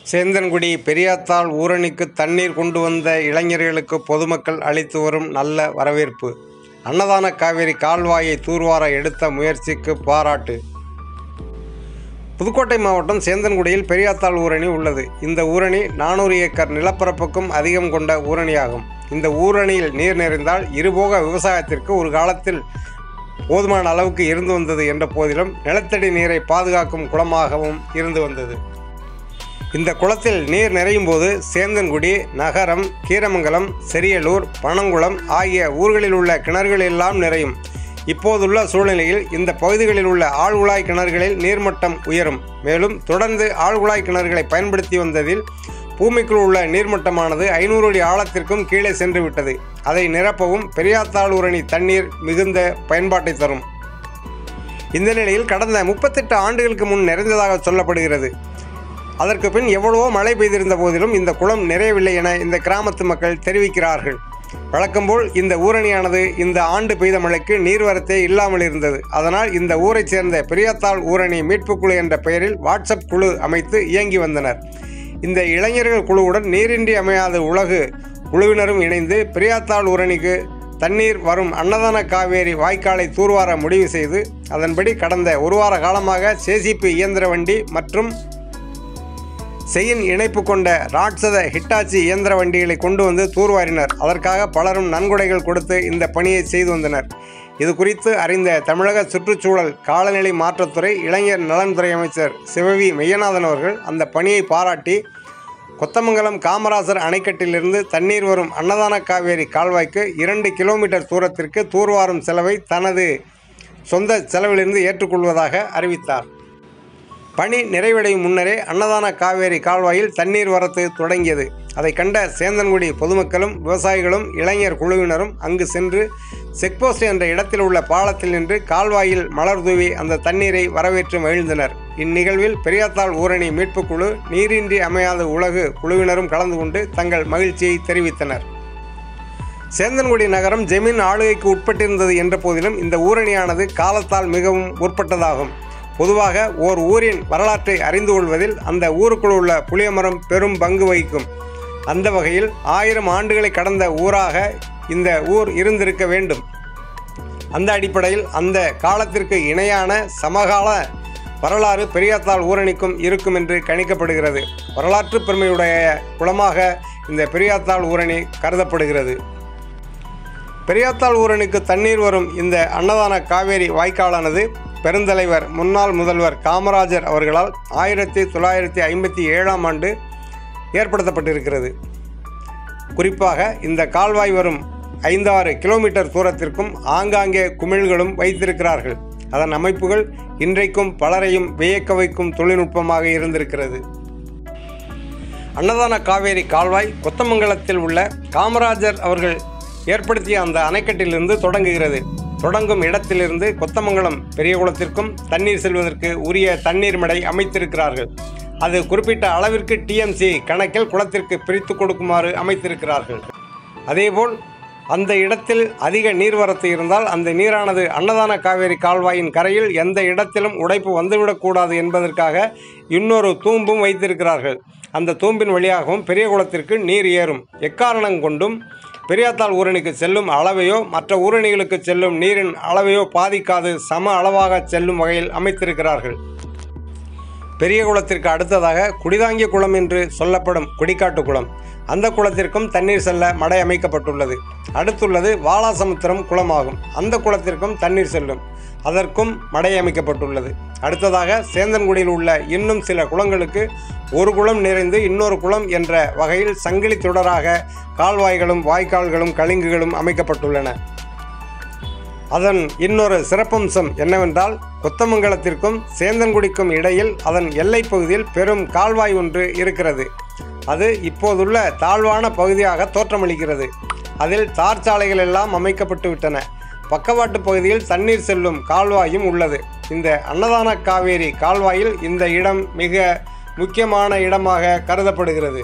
சேந்தன்குடி பெரியாத்தாள் ஊரணிக்கு தண்ணீர் கொண்டு வந்த இளைஞர்களுக்கு பொதுமக்கள் அளித்து வரும் நல்ல வரவேற்பு அன்னதான காவேரி கால்வாயை தூர்வார எடுத்த முயற்சிக்கு பாராட்டு புதுக்கோட்டை மாவட்டம் சேந்தன்குடியில் பெரியாத்தாள் ஊரணி உள்ளது இந்த ஊரணி நானூறு ஏக்கர் நிலப்பரப்புக்கும் அதிகம் கொண்ட ஊரணியாகும் இந்த ஊரணியில் நீர் நிறைந்தால் இருபோக விவசாயத்திற்கு ஒரு காலத்தில் போதுமான அளவுக்கு இருந்து வந்தது என்ற போதிலும் நிலத்தடி நீரை பாதுகாக்கும் குளமாகவும் இருந்து வந்தது இந்த குளத்தில் நீர் நிறையும் போது சேந்தன்குடி நகரம் கீரமங்கலம் செரியலூர் பனங்குளம் ஆகிய ஊர்களில் உள்ள கிணறுகள் எல்லாம் நிறையும் இப்போதுள்ள சூழ்நிலையில் இந்த பகுதிகளில் உள்ள ஆழ்குழாய் கிணறுகளில் நீர்மட்டம் உயரும் மேலும் தொடர்ந்து ஆழ்குழாய் கிணறுகளை பயன்படுத்தி வந்ததில் பூமிக்குள் உள்ள நீர்மட்டமானது ஐநூறு அடி ஆழத்திற்கும் கீழே சென்று விட்டது அதை நிரப்பவும் பெரியாத்தாளூரணி தண்ணீர் மிகுந்த பயன்பாட்டை தரும் இந்த நிலையில் கடந்த முப்பத்தெட்டு ஆண்டுகளுக்கு முன் நிறைந்ததாக சொல்லப்படுகிறது அதற்கு பின் எவ்வளவோ மழை பெய்திருந்த போதிலும் இந்த குளம் நிறையவில்லை என இந்த கிராமத்து மக்கள் தெரிவிக்கிறார்கள் வழக்கம்போல் இந்த ஊரணியானது இந்த ஆண்டு பெய்த மழைக்கு நீர்வரத்தே இல்லாமல் இருந்தது அதனால் இந்த ஊரைச் சேர்ந்த பெரியாத்தாள் ஊரணி மீட்புக் குழு என்ற பெயரில் வாட்ஸ்அப் குழு அமைத்து இயங்கி வந்தனர் இந்த இளைஞர்கள் குழுவுடன் நீரின்றி அமையாத உலகு குழுவினரும் இணைந்து பெரியாத்தாள் ஊரணிக்கு தண்ணீர் வரும் அன்னதான காவேரி வாய்க்காலை தூர்வார முடிவு செய்து அதன்படி கடந்த ஒரு வார காலமாக சேசிபி இயந்திர வண்டி மற்றும் செயின் இணைப்பு கொண்ட ராட்சத ஹிட்டாச்சி இயந்திர வண்டிகளை கொண்டு வந்து தூர்வாரினர் அதற்காக பலரும் நன்கொடைகள் கொடுத்து இந்த பணியை செய்து வந்தனர் இது குறித்து அறிந்த தமிழக சுற்றுச்சூழல் காலநிலை மாற்றத்துறை இளைஞர் நலன்துறை அமைச்சர் சிவவி மெய்யநாதன் அவர்கள் அந்த பணியை பாராட்டி கொத்தமங்கலம் காமராசர் அணைக்கட்டிலிருந்து தண்ணீர் வரும் அன்னதான காவேரி கால்வாய்க்கு இரண்டு கிலோமீட்டர் தூரத்திற்கு தூர்வாரும் செலவை தனது சொந்த செலவிலிருந்து ஏற்றுக்கொள்வதாக அறிவித்தார் பணி நிறைவடையும் முன்னரே அன்னதான காவேரி கால்வாயில் தண்ணீர் வரத்து தொடங்கியது அதை கண்ட சேந்தன்குடி பொதுமக்களும் விவசாயிகளும் இளைஞர் குழுவினரும் அங்கு சென்று செக்போஸ்ட் என்ற இடத்தில் உள்ள பாலத்தில் நின்று கால்வாயில் மலர் தூவி அந்த தண்ணீரை வரவேற்று மகிழ்ந்தனர் இந்நிகழ்வில் பெரியாத்தாள் ஊரணி மீட்புக் குழு நீரின்றி அமையாத உலகு குழுவினரும் கலந்து கொண்டு தங்கள் மகிழ்ச்சியை தெரிவித்தனர் சேந்தன்குடி நகரம் ஜெமீன் ஆளுகைக்கு உட்பட்டிருந்தது என்ற போதிலும் இந்த ஊரணியானது காலத்தால் மிகவும் முற்பட்டதாகும் பொதுவாக ஓர் ஊரின் வரலாற்றை அறிந்து கொள்வதில் அந்த ஊருக்குள் உள்ள புளியமரம் பெரும் பங்கு வகிக்கும் அந்த வகையில் ஆயிரம் ஆண்டுகளை கடந்த ஊராக இந்த ஊர் இருந்திருக்க வேண்டும் அந்த அடிப்படையில் அந்த காலத்திற்கு இணையான சமகால வரலாறு பெரியாத்தாள் ஊரணிக்கும் இருக்கும் என்று கணிக்கப்படுகிறது வரலாற்று பெருமையுடைய குளமாக இந்த பெரியாத்தாள் ஊரணி கருதப்படுகிறது பெரியாத்தாள் ஊரணிக்கு தண்ணீர் வரும் இந்த அன்னதான காவேரி வாய்க்காலானது பெருந்தலைவர் முன்னாள் முதல்வர் காமராஜர் அவர்களால் ஆயிரத்தி தொள்ளாயிரத்தி ஐம்பத்தி ஏழாம் ஆண்டு ஏற்படுத்தப்பட்டிருக்கிறது குறிப்பாக இந்த கால்வாய் வரும் ஐந்தாறு கிலோமீட்டர் தூரத்திற்கும் ஆங்காங்கே குமிழ்களும் வைத்திருக்கிறார்கள் அதன் அமைப்புகள் இன்றைக்கும் பலரையும் வியக்க வைக்கும் தொழில்நுட்பமாக இருந்திருக்கிறது அன்னதான காவேரி கால்வாய் கொத்தமங்கலத்தில் உள்ள காமராஜர் அவர்கள் ஏற்படுத்திய அந்த அணைக்கட்டிலிருந்து தொடங்குகிறது தொடங்கும் இடத்திலிருந்து கொத்தமங்கலம் பெரியகுளத்திற்கும் தண்ணீர் செல்வதற்கு உரிய தண்ணீர் மடை அமைத்திருக்கிறார்கள் அது குறிப்பிட்ட அளவிற்கு டிஎம்சி கணக்கில் குளத்திற்கு பிரித்து கொடுக்குமாறு அமைத்திருக்கிறார்கள் அதேபோல் அந்த இடத்தில் அதிக நீர்வரத்து இருந்தால் அந்த நீரானது அன்னதான காவேரி கால்வாயின் கரையில் எந்த இடத்திலும் உடைப்பு வந்துவிடக்கூடாது என்பதற்காக இன்னொரு தூம்பும் வைத்திருக்கிறார்கள் அந்த தூம்பின் வழியாகவும் பெரிய குளத்திற்கு நீர் ஏறும் எக்காரணம் கொண்டும் பெரியாத்தாள் ஊரணிக்கு செல்லும் அளவையோ மற்ற ஊரணிகளுக்கு செல்லும் நீரின் அளவையோ பாதிக்காது சம அளவாக செல்லும் வகையில் அமைத்திருக்கிறார்கள் பெரிய குளத்திற்கு அடுத்ததாக குடிதாங்கிய குளம் என்று சொல்லப்படும் குடிக்காட்டு குளம் அந்த குளத்திற்கும் தண்ணீர் செல்ல மடை அமைக்கப்பட்டுள்ளது அடுத்துள்ளது வாலாசமுத்திரம் குளமாகும் அந்த குளத்திற்கும் தண்ணீர் செல்லும் அதற்கும் மடை அமைக்கப்பட்டுள்ளது அடுத்ததாக சேந்தன்குடியில் உள்ள இன்னும் சில குளங்களுக்கு ஒரு குளம் நிறைந்து இன்னொரு குளம் என்ற வகையில் சங்கிலி தொடராக கால்வாய்களும் வாய்க்கால்களும் கலிங்குகளும் அமைக்கப்பட்டுள்ளன அதன் இன்னொரு சிறப்பம்சம் என்னவென்றால் கொத்தமங்கலத்திற்கும் சேந்தன்குடிக்கும் இடையில் அதன் எல்லைப் பகுதியில் பெரும் கால்வாய் ஒன்று இருக்கிறது அது இப்போதுள்ள தாழ்வான பகுதியாக தோற்றமளிக்கிறது அதில் தார் சாலைகள் எல்லாம் அமைக்கப்பட்டு விட்டன பக்கவாட்டு பகுதியில் தண்ணீர் செல்லும் கால்வாயும் உள்ளது இந்த அன்னதான காவேரி கால்வாயில் இந்த இடம் மிக முக்கியமான இடமாக கருதப்படுகிறது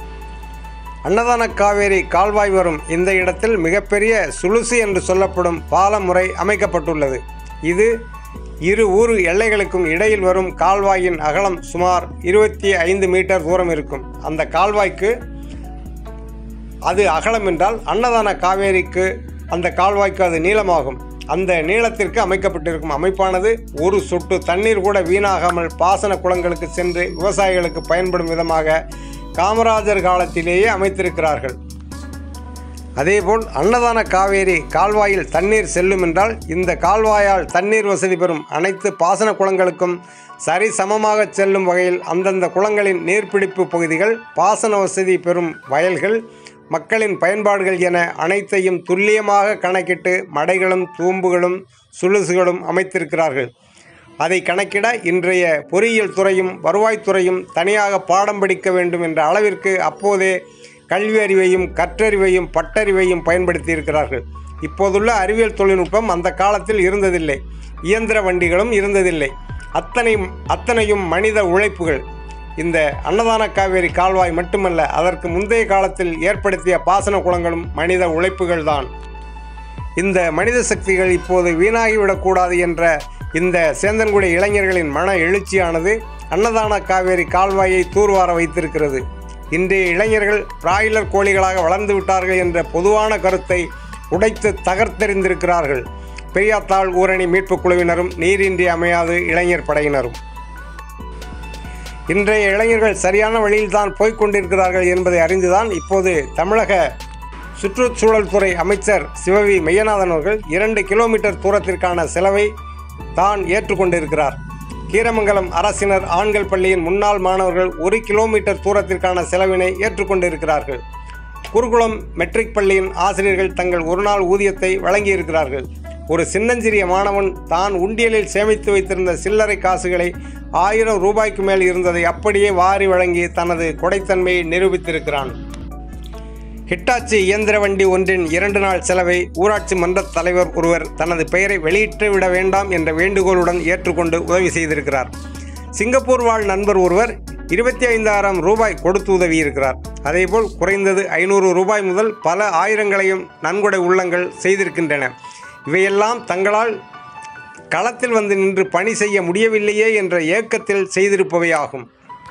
அன்னதான காவேரி கால்வாய் வரும் இந்த இடத்தில் மிகப்பெரிய சுளுசி என்று சொல்லப்படும் பாலமுறை அமைக்கப்பட்டுள்ளது இது இரு ஊர் எல்லைகளுக்கும் இடையில் வரும் கால்வாயின் அகலம் சுமார் இருபத்தி ஐந்து மீட்டர் தூரம் இருக்கும் அந்த கால்வாய்க்கு அது அகலம் என்றால் அன்னதான காவேரிக்கு அந்த கால்வாய்க்கு அது நீளமாகும் அந்த நீளத்திற்கு அமைக்கப்பட்டிருக்கும் அமைப்பானது ஒரு சொட்டு தண்ணீர் கூட வீணாகாமல் பாசன குளங்களுக்கு சென்று விவசாயிகளுக்கு பயன்படும் விதமாக காமராஜர் காலத்திலேயே அமைத்திருக்கிறார்கள் அதேபோல் அன்னதான காவேரி கால்வாயில் தண்ணீர் செல்லும் என்றால் இந்த கால்வாயால் தண்ணீர் வசதி பெறும் அனைத்து பாசன குளங்களுக்கும் சரி சமமாக செல்லும் வகையில் அந்தந்த குளங்களின் நீர்பிடிப்பு பகுதிகள் பாசன வசதி பெறும் வயல்கள் மக்களின் பயன்பாடுகள் என அனைத்தையும் துல்லியமாக கணக்கிட்டு மடைகளும் தூம்புகளும் சுழுசுகளும் அமைத்திருக்கிறார்கள் அதை கணக்கிட இன்றைய பொறியியல் துறையும் வருவாய்த்துறையும் தனியாக பாடம் படிக்க வேண்டும் என்ற அளவிற்கு அப்போதே கல்வி அறிவையும் கற்றறிவையும் பட்டறிவையும் பயன்படுத்தி இருக்கிறார்கள் இப்போதுள்ள அறிவியல் தொழில்நுட்பம் அந்த காலத்தில் இருந்ததில்லை இயந்திர வண்டிகளும் இருந்ததில்லை அத்தனை அத்தனையும் மனித உழைப்புகள் இந்த அன்னதான காவேரி கால்வாய் மட்டுமல்ல அதற்கு முந்தைய காலத்தில் ஏற்படுத்திய பாசன குளங்களும் மனித உழைப்புகள்தான் இந்த மனித சக்திகள் இப்போது வீணாகிவிடக்கூடாது என்ற இந்த சேந்தன்குடி இளைஞர்களின் மன எழுச்சியானது அன்னதான காவேரி கால்வாயை தூர்வார வைத்திருக்கிறது இன்றைய இளைஞர்கள் பிராய்லர் கோழிகளாக வளர்ந்து விட்டார்கள் என்ற பொதுவான கருத்தை உடைத்து தகர்த்தெறிந்திருக்கிறார்கள் பெரியாத்தாள் ஊரணி மீட்புக் குழுவினரும் நீரின்றி அமையாது இளைஞர் படையினரும் இன்றைய இளைஞர்கள் சரியான வழியில்தான் போய்க் கொண்டிருக்கிறார்கள் என்பதை அறிந்துதான் இப்போது தமிழக சுற்றுச்சூழல் துறை அமைச்சர் சிவவி மெய்யநாதன் அவர்கள் இரண்டு கிலோமீட்டர் தூரத்திற்கான செலவை தான் ஏற்றுக்கொண்டிருக்கிறார் கீரமங்கலம் அரசினர் ஆண்கள் பள்ளியின் முன்னாள் மாணவர்கள் ஒரு கிலோமீட்டர் தூரத்திற்கான செலவினை ஏற்றுக்கொண்டிருக்கிறார்கள் குருகுளம் மெட்ரிக் பள்ளியின் ஆசிரியர்கள் தங்கள் ஒரு நாள் ஊதியத்தை வழங்கியிருக்கிறார்கள் ஒரு சின்னஞ்சிறிய மாணவன் தான் உண்டியலில் சேமித்து வைத்திருந்த சில்லறை காசுகளை ஆயிரம் ரூபாய்க்கு மேல் இருந்ததை அப்படியே வாரி வழங்கி தனது கொடைத்தன்மையை நிரூபித்திருக்கிறான் ஹிட்டாச்சி இயந்திர வண்டி ஒன்றின் இரண்டு நாள் செலவை ஊராட்சி மன்ற தலைவர் ஒருவர் தனது பெயரை வெளியிட்டு விட வேண்டாம் என்ற வேண்டுகோளுடன் ஏற்றுக்கொண்டு உதவி செய்திருக்கிறார் சிங்கப்பூர் வாழ் நண்பர் ஒருவர் இருபத்தி ஐந்தாயிரம் ரூபாய் கொடுத்து உதவியிருக்கிறார் அதேபோல் குறைந்தது ஐநூறு ரூபாய் முதல் பல ஆயிரங்களையும் நன்கொடை உள்ளங்கள் செய்திருக்கின்றன இவையெல்லாம் தங்களால் களத்தில் வந்து நின்று பணி செய்ய முடியவில்லையே என்ற ஏக்கத்தில் செய்திருப்பவையாகும்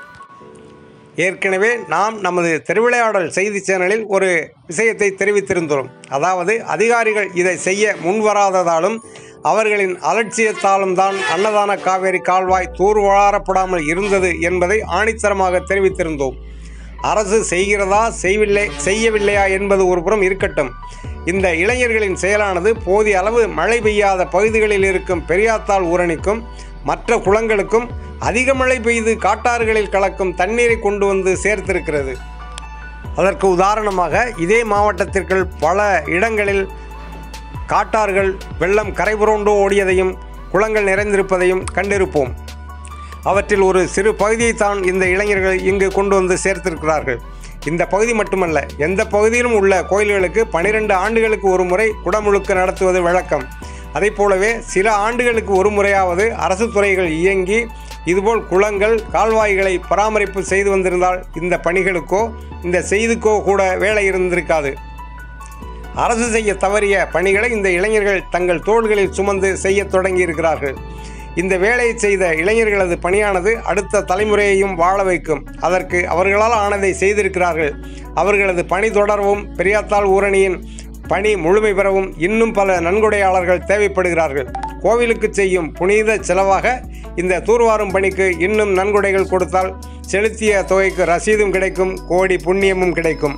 ஏற்கனவே நாம் நமது திருவிளையாடல் செய்தி சேனலில் ஒரு விஷயத்தை தெரிவித்திருந்தோம் அதாவது அதிகாரிகள் இதை செய்ய முன்வராததாலும் அவர்களின் அலட்சியத்தாலும் தான் அன்னதான காவேரி கால்வாய் தூர்வாரப்படாமல் இருந்தது என்பதை ஆணித்தரமாக தெரிவித்திருந்தோம் அரசு செய்கிறதா செய்வில்லை செய்யவில்லையா என்பது ஒரு புறம் இருக்கட்டும் இந்த இளைஞர்களின் செயலானது போதிய அளவு மழை பெய்யாத பகுதிகளில் இருக்கும் பெரியாத்தாள் ஊரணிக்கும் மற்ற குளங்களுக்கும் அதிக மழை பெய்து காட்டாறுகளில் கலக்கும் தண்ணீரை கொண்டு வந்து சேர்த்திருக்கிறது அதற்கு உதாரணமாக இதே மாவட்டத்திற்குள் பல இடங்களில் காட்டாறுகள் வெள்ளம் கரைபுரண்டு ஓடியதையும் குளங்கள் நிறைந்திருப்பதையும் கண்டிருப்போம் அவற்றில் ஒரு சிறு பகுதியைத்தான் இந்த இளைஞர்கள் இங்கு கொண்டு வந்து சேர்த்திருக்கிறார்கள் இந்த பகுதி மட்டுமல்ல எந்த பகுதியிலும் உள்ள கோயில்களுக்கு பனிரெண்டு ஆண்டுகளுக்கு ஒரு முறை குடமுழுக்கு நடத்துவது வழக்கம் அதை போலவே சில ஆண்டுகளுக்கு ஒரு முறையாவது அரசு துறைகள் இயங்கி இதுபோல் குளங்கள் கால்வாய்களை பராமரிப்பு செய்து வந்திருந்தால் இந்த பணிகளுக்கோ இந்த செய்திக்கோ கூட வேலை இருந்திருக்காது அரசு செய்ய தவறிய பணிகளை இந்த இளைஞர்கள் தங்கள் தோள்களில் சுமந்து செய்யத் தொடங்கியிருக்கிறார்கள் இந்த வேலையை செய்த இளைஞர்களது பணியானது அடுத்த தலைமுறையையும் வாழ வைக்கும் அதற்கு அவர்களால் ஆனதை செய்திருக்கிறார்கள் அவர்களது பணி தொடரவும் பெரியாத்தாள் ஊரணியின் பணி முழுமை பெறவும் இன்னும் பல நன்கொடையாளர்கள் தேவைப்படுகிறார்கள் கோவிலுக்கு செய்யும் புனித செலவாக இந்த தூர்வாரும் பணிக்கு இன்னும் நன்கொடைகள் கொடுத்தால் செலுத்திய தொகைக்கு ரசீதும் கிடைக்கும் கோடி புண்ணியமும் கிடைக்கும்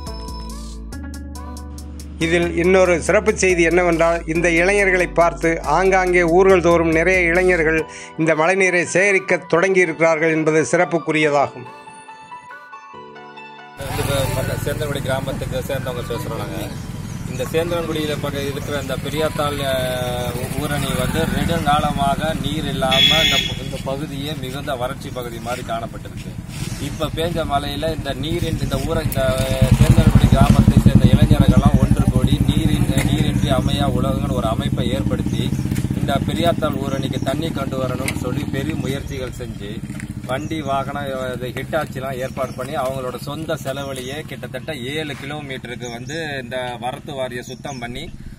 இதில் இன்னொரு சிறப்பு செய்தி என்னவென்றால் இந்த இளைஞர்களை பார்த்து ஆங்காங்கே ஊர்கள் தோறும் நிறைய இளைஞர்கள் இந்த மழைநீரை சேகரிக்க தொடங்கியிருக்கிறார்கள் என்பது சிறப்புக்குரியதாகும் வந்து இப்ப பக்க சேந்தன்குடி கிராமத்துக்கு சேர்ந்தவங்க பேசுகிறோம் நாங்கள் இந்த சேந்தன்குடியில் பக்க இருக்கிற இந்த பெரியாத்தாள் அஹ், ஊரணி வந்து ரெண்டு காலமாக நீர் இல்லாமல் இந்த ப- இந்த பகுதியே மிகுந்த வறட்சி பகுதி மாதிரி காணப்பட்டிருக்கு இப்போ பேஞ்ச மழையில் இந்த நீரின் இந்த ஊரை இந்த சேந்தன்குடி கிராமத்தை சேர்ந்த இளைஞர்கள்லாம் ஒன்று கூடி நீரின் நீரின்றி அமையா உலகங்கள் ஒரு அமைப்பை ஏற்படுத்தி இந்த பெரியாத்தாள் ஊரணிக்கு தண்ணி கொண்டு வரணும்னு சொல்லி பெரிய முயற்சிகள் செஞ்சு வண்டி வாகனம் இது ஹிட்டாச்சிலாம் ஏற்பாடு பண்ணி அவங்களோட சொந்த செலவுலையே கிட்டத்தட்ட ஏழு கிலோமீட்டருக்கு வந்து இந்த வரத்து வாரிய சுத்தம் பண்ணி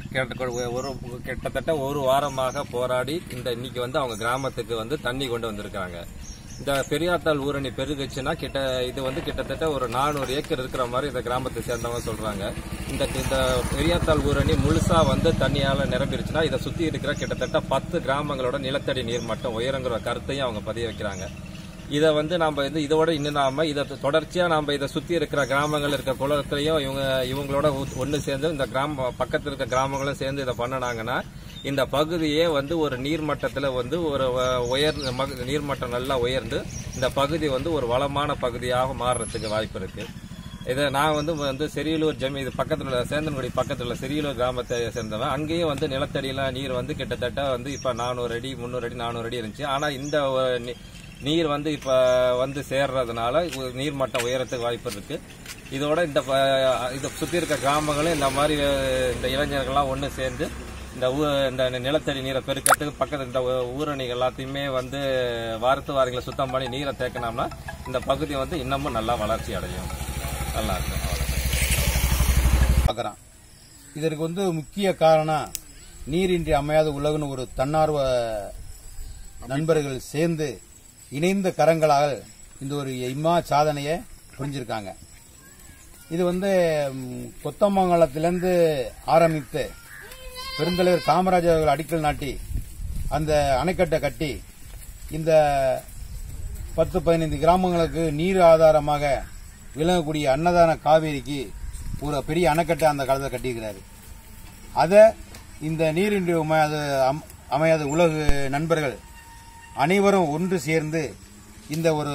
கேட்ட- ஒரு கிட்டத்தட்ட ஒரு வாரமாக போராடி இந்த இன்னைக்கு வந்து அவங்க கிராமத்துக்கு வந்து தண்ணி கொண்டு வந்திருக்காங்க இந்த பெரியாத்தாள் ஊரணி பெருகுச்சுன்னா கிட்ட இது வந்து கிட்டத்தட்ட ஒரு நானூறு ஏக்கர் இருக்கிற மாதிரி இந்த கிராமத்தை சேர்ந்தவங்க சொல்றாங்க இந்த இந்த பெரியாத்தாள் ஊரணி முழுசா வந்து தண்ணியால நிரம்பிருச்சுன்னா இதை சுத்தி இருக்கிற கிட்டத்தட்ட பத்து கிராமங்களோட நிலத்தடி நீர் மட்டம் உயரங்கிற கருத்தையும் அவங்க பதிய வைக்கிறாங்க இதை வந்து நம்ம வந்து இதோட இன்னும் நாம இதை தொடர்ச்சியா நாம இதை சுத்தி இருக்கிற கிராமங்கள் இருக்க குளத்திலையும் இவங்க இவங்களோட ஒன்று சேர்ந்து இந்த கிராம பக்கத்தில் இருக்க கிராமங்களும் சேர்ந்து இதை பண்ணினாங்கன்னா இந்த பகுதியே வந்து ஒரு நீர்மட்டத்தில் வந்து ஒரு வ- உயர் மக- நீர்மட்டம் நல்லா உயர்ந்து இந்த பகுதி வந்து ஒரு வளமான பகுதியாக மாறுறதுக்கு வாய்ப்பு இருக்கு இதை நான் வந்து வந்து செரியலூர் ஜமி இது பக்கத்தில் உள்ள சேந்தன்குடி பக்கத்தில் உள்ள செரியலூர் கிராமத்தை சேர்ந்தவன் அங்கேயும் வந்து நிலத்தடியெல்லாம் நீர் வந்து கிட்டத்தட்ட வந்து இப்போ நானூறு அடி முந்நூறு அடி நானூறு அடி இருந்துச்சு ஆனால் இந்த அஹ், நீ- நீர் வந்து இப்போ வந்து சேர்றதுனால உ- நீர்மட்டம் உயரத்துக்கு வாய்ப்பு இருக்கு இதோட இந்த ப- இதை சுற்றி இருக்க கிராமங்களும் இந்த மாதிரி அஹ், இந்த இளைஞர்கள்லாம் ஒன்று சேர்ந்து இந்த ஊ இந்த நிலத்தடி நீரை பெருக்கிறதுக்கு பக்கத்து இந்த ஊ- ஊரணிகள் எல்லாத்தையுமே வந்து வாரத்து வாரங்களை சுத்தம் பண்ணி நீரை தேக்கினோம்னா இந்த பகுதி வந்து இன்னமும் நல்லா வளர்ச்சி அடையும் நல்லா இருக்கும் அவ்வளவுதான். பார்க்குறான் இதற்கு வந்து முக்கிய காரணம் நீரின்றி அமையாத உலகுன்னு ஒரு தன்னார்வ நண்பர்கள் சேர்ந்து இணைந்த கரங்களால் இந்த ஒரு இம்மா சாதனையை புரிஞ்சிருக்காங்க இது வந்து ம், கொத்தமங்கலத்திலிருந்து ஆரம்பித்து பெருந்தலைவர் காமராஜர் அவர்கள் அடிக்கல் நாட்டி அந்த அணைக்கட்டை கட்டி இந்த பத்து பதினைந்து கிராமங்களுக்கு நீர் ஆதாரமாக விளங்கக்கூடிய அன்னதான காவேரிக்கு ஒரு பெரிய அணைக்கட்டை அந்த காலத்தில் கட்டியிருக்கிறாரு அதை இந்த நீரின்றி அமையாத அம்- அமையாத உலகு நண்பர்கள் அனைவரும் ஒன்று சேர்ந்து இந்த ஒரு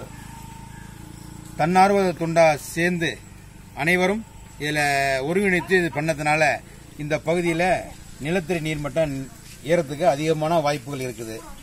தன்னார்வ துண்டா சேர்ந்து அனைவரும் இதில் ஒருங்கிணைத்து இது பண்ணதுனால இந்த பகுதியில் நிலத்தடி நீர் மட்டம் ஏறத்துக்கு அதிகமான வாய்ப்புகள் இருக்குது